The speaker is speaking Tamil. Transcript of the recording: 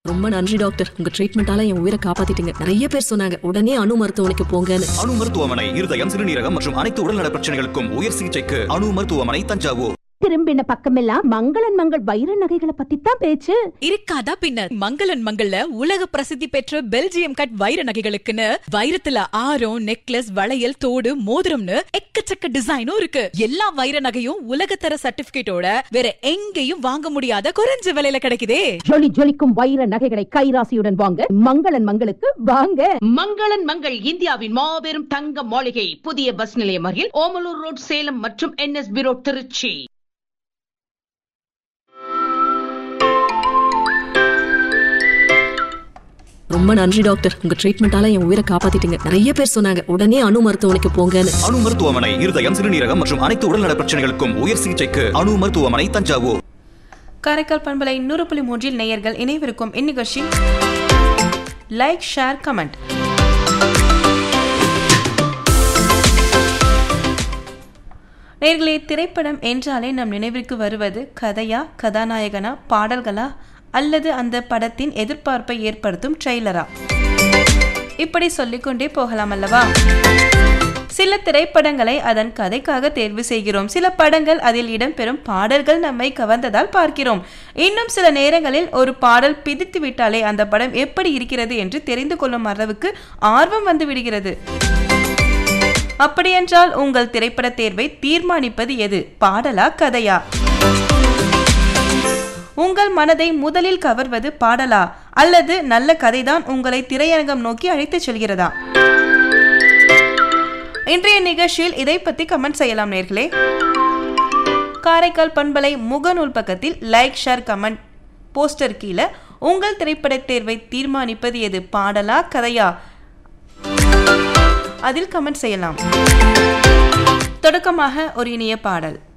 ரொம்ப நன்றி டாக்டர் உங்க ட்ரீட்மெண்டால என் உயிரை காப்பாத்திட்டீங்க நிறைய பேர் சொன்னாங்க உடனே அணு மருத்துவமனைக்கு போங்கன்னு அணு மருத்துவமனை இருதயம் சிறுநீரகம் மற்றும் அனைத்து உடல்நல பிரச்சனைகளுக்கும் உயர் சிகிச்சைக்கு அணு மருத்துவமனை தஞ்சாவூர் திரும்பின பக்கமெல்லாம் மங்களன் மங்கள் வைர நகைகளை பத்தி தான் பேச்சு இருக்காதா பின்ன மங்களன் மங்கள்ல உலக பிரசித்தி பெற்ற பெல்ஜியம் கட் வைர நகைகளுக்குன்னு வைரத்துல ஆரம் நெக்லஸ் வளையல் தோடு மோதிரம்னு எக்கச்சக்க டிசைனும் இருக்கு எல்லா வைர நகையும் உலகத்தர சர்டிபிகேட்டோட வேற எங்கேயும் வாங்க முடியாத குறைஞ்ச விலையில கிடைக்குதே ஜொலி ஜொலிக்கும் வைர நகைகளை கைராசியுடன் வாங்க மங்களன் மங்களுக்கு வாங்க மங்களன் மங்கள் இந்தியாவின் மாபெரும் தங்க மாளிகை புதிய பஸ் நிலையம் அருகில் ஓமலூர் ரோட் சேலம் மற்றும் என்எஸ்பி ரோட் திருச்சி ரொம்ப நன்றி டாக்டர் உங்க ட்ரீட்மெண்டால என் உயிரை காப்பாத்திட்டீங்க நிறைய பேர் சொன்னாங்க உடனே அணு மருத்துவமனைக்கு போங்கன்னு அணு மருத்துவமனை இருதயம் சிறுநீரகம் மற்றும் அனைத்து உடல்நல பிரச்சனைகளுக்கும் உயர் சிகிச்சைக்கு அணு மருத்துவமனை தஞ்சாவூர் காரைக்கால் பண்பலை நூறு புள்ளி மூன்றில் நேயர்கள் இணைவிருக்கும் இந்நிகழ்ச்சி லைக் ஷேர் கமெண்ட் நேர்களே திரைப்படம் என்றாலே நம் நினைவிற்கு வருவது கதையா கதாநாயகனா பாடல்களா அல்லது அந்த படத்தின் எதிர்பார்ப்பை ஏற்படுத்தும் ட்ரெய்லரா இப்படி சொல்லிக்கொண்டே போகலாம் அல்லவா சில திரைப்படங்களை அதன் கதைக்காக தேர்வு செய்கிறோம் சில படங்கள் அதில் இடம்பெறும் பாடல்கள் நம்மை கவர்ந்ததால் பார்க்கிறோம் இன்னும் சில நேரங்களில் ஒரு பாடல் பிடித்து விட்டாலே அந்த படம் எப்படி இருக்கிறது என்று தெரிந்து கொள்ளும் அளவுக்கு ஆர்வம் வந்து விடுகிறது அப்படியென்றால் உங்கள் திரைப்பட தேர்வை தீர்மானிப்பது எது பாடலா கதையா உங்கள் மனதை முதலில் கவர்வது பாடலா அல்லது நல்ல கதைதான் உங்களை திரையரங்கம் நோக்கி அழைத்துச் செல்கிறதா இன்றைய நிகழ்ச்சியில் இதை பத்தி கமெண்ட் செய்யலாம் நேர்களே காரைக்கால் பண்பலை முகநூல் பக்கத்தில் லைக் ஷேர் கமெண்ட் போஸ்டர் கீழே உங்கள் திரைப்பட தேர்வை தீர்மானிப்பது எது பாடலா கதையா அதில் கமெண்ட் செய்யலாம் தொடக்கமாக ஒரு இனிய பாடல்